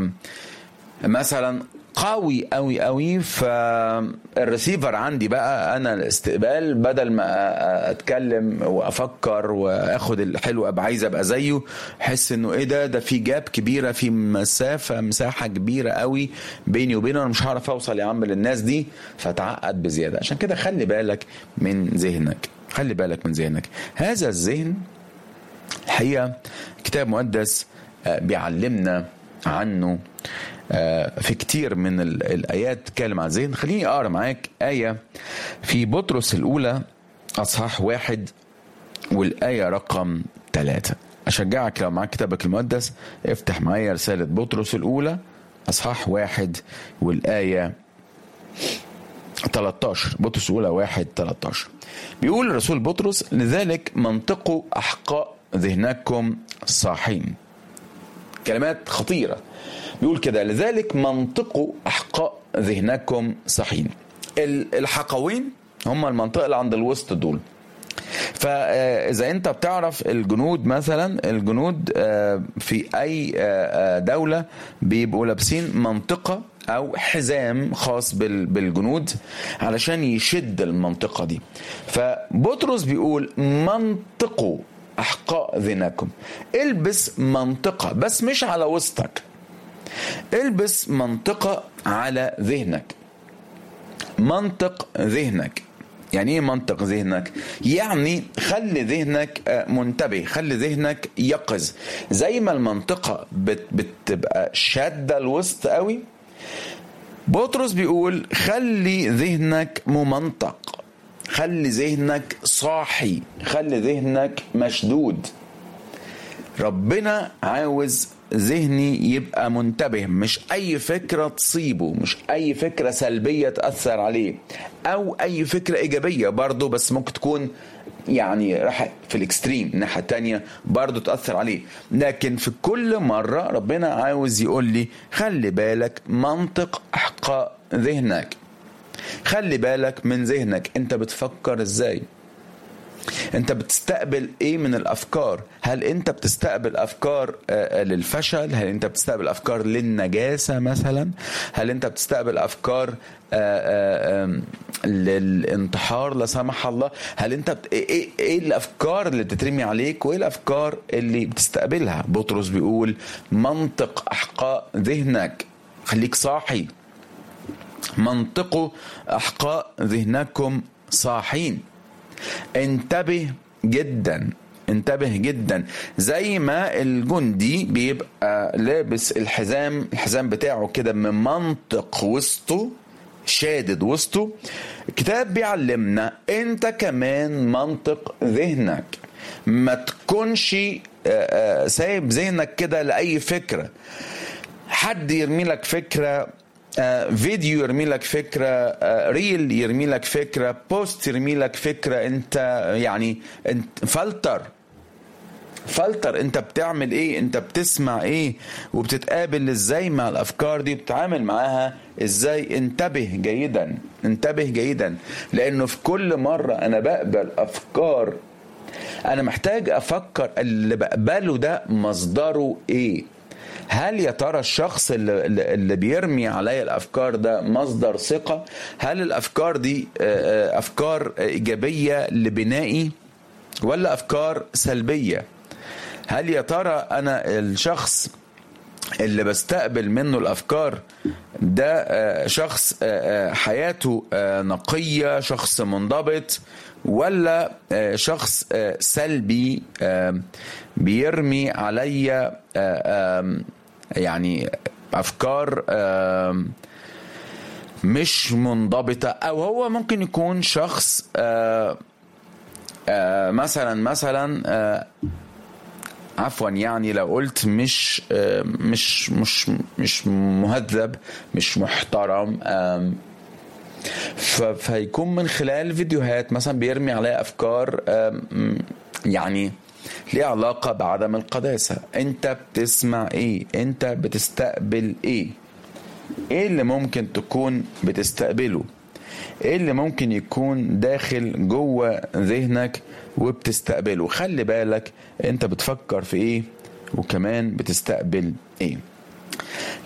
آم، مثلا قوي قوي قوي فالريسيفر عندي بقى انا الاستقبال بدل ما اتكلم وافكر واخد الحلو ابقى عايز ابقى زيه احس انه ايه ده ده في جاب كبيره في مسافه مساحه كبيره قوي بيني وبينه انا مش هعرف اوصل يا عم للناس دي فتعقد بزياده عشان كده خلي بالك من ذهنك خلي بالك من ذهنك هذا الذهن الحقيقه كتاب مقدس آه، بيعلمنا عنه آه، في كتير من ال- الايات تتكلم عن الذهن خليني اقرا معاك ايه في بطرس الاولى اصحاح واحد والايه رقم ثلاثة اشجعك لو معاك كتابك المقدس افتح معايا رساله بطرس الاولى اصحاح واحد والايه 13 بطرس الاولى 1 13 بيقول الرسول بطرس لذلك منطقوا احقاء ذهنكم صاحين كلمات خطيره بيقول كده لذلك منطقوا احقاء ذهنكم صحين ال- الحقوين هم المنطقه اللي عند الوسط دول فاذا انت بتعرف الجنود مثلا الجنود آه، في اي آه، آه، دوله بيبقوا لابسين منطقه او حزام خاص بال- بالجنود علشان يشد المنطقه دي فبطرس بيقول منطقوا احقاء ذهنكم البس منطقه بس مش على وسطك البس منطقه على ذهنك منطق ذهنك يعني ايه منطق ذهنك يعني خلي ذهنك آه، منتبه خلي ذهنك يقظ زي ما المنطقة بت بتبقى شادة الوسط قوي بطرس بيقول خلي ذهنك ممنطق خلي ذهنك صاحي خلي ذهنك مشدود ربنا عاوز ذهني يبقى منتبه مش اي فكره تصيبه مش اي فكره سلبيه تاثر عليه او اي فكره ايجابيه برضه بس ممكن تكون يعني راح في الاكستريم الناحيه التانية برضه تاثر عليه لكن في كل مره ربنا عاوز يقول لي خلي بالك منطق احقاء ذهنك خلي بالك من ذهنك انت بتفكر ازاي انت بتستقبل ايه من الافكار هل انت بتستقبل افكار آه، للفشل هل انت بتستقبل افكار للنجاسه مثلا هل انت بتستقبل افكار آه، آه، آم، للانتحار لا سمح الله هل انت بت... ايه ايه إيه الافكار اللي بتترمي عليك وايه الافكار اللي بتستقبلها بطرس بيقول منطق احقاء ذهنك خليك صاحي منطقوا احقاء ذهنكم صاحين انتبه جدا انتبه جدا زي ما الجندي بيبقى لابس الحزام الحزام بتاعه كده من منطق وسطه شادد وسطه الكتاب بيعلمنا انت كمان منطق ذهنك ما تكونش آه، آه، سايب ذهنك كده لاي فكره حد يرمي لك فكره آه، فيديو يرمي لك فكره آه، ريل يرمي لك فكره بوست يرمي لك فكره انت يعني انت فلتر فلتر انت بتعمل ايه انت بتسمع ايه وبتتقابل ازاي مع الافكار دي بتتعامل معاها ازاي انتبه جيدا انتبه جيدا لانه في كل مره انا بقبل افكار انا محتاج افكر اللي بقبله ده مصدره ايه هل يا ترى الشخص اللي, اللي بيرمي عليا الافكار ده مصدر ثقه هل الافكار دي آه، آه، افكار ايجابيه لبنائي ولا افكار سلبيه هل يا ترى انا الشخص اللي بستقبل منه الافكار ده آه، شخص آه، آه، حياته آه، نقيه شخص منضبط ولا آه، شخص آه، سلبي آه، بيرمي عليا آه، آم، يعني افكار آم، مش منضبطه او هو ممكن يكون شخص آه، آه، مثلا مثلا آه، عفوا يعني لو قلت مش آه، مش مش مش مهذب مش محترم آم، ف- فهيكون من خلال فيديوهات مثلا بيرمي عليها افكار آم، يعني ليها علاقة بعدم القداسة انت بتسمع ايه انت بتستقبل ايه ايه اللي ممكن تكون بتستقبله ايه اللي ممكن يكون داخل جوه ذهنك وبتستقبله خلي بالك انت بتفكر في ايه وكمان بتستقبل ايه